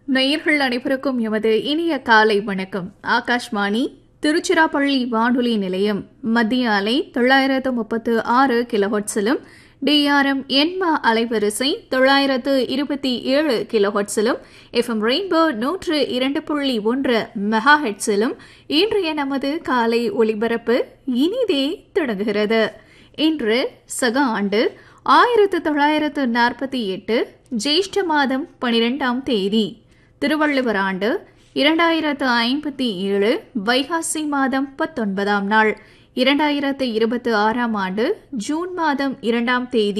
நேயர்கள் அனைவருக்கும் எமது இனிய காலை வணக்கம் ஆகாஷ்வாணி திருச்சிராப்பள்ளி வானொலி நிலையம் மத்திய அலை தொள்ளாயிரத்து முப்பத்து ஆறு கிலோஹட்ஸிலும் டிஆர்எம் எண்மா அலைவரிசை தொள்ளாயிரத்து இருபத்தி ஏழு கிலோஹட்ஸிலும் எஃப்எம் ரெயின்போ நூற்று இரண்டு புள்ளி ஒன்று மெகா ஹெட்ஸிலும் இன்றைய நமது காலை ஒலிபரப்பு இனிதே தொடங்குகிறது இன்று சக ஆண்டு ஆயிரத்து தொள்ளாயிரத்து நாற்பத்தி எட்டு ஜேஷ்ட மாதம் பனிரெண்டாம் தேதி திருவள்ளுவர் ஆண்டு இரண்டாயிரத்து ஐம்பத்தி ஏழு வைகாசி மாதம் பத்தொன்பதாம் நாள் இரண்டாயிரத்து இருபத்தி ஆறாம் ஆண்டு ஜூன் மாதம் இரண்டாம் தேதி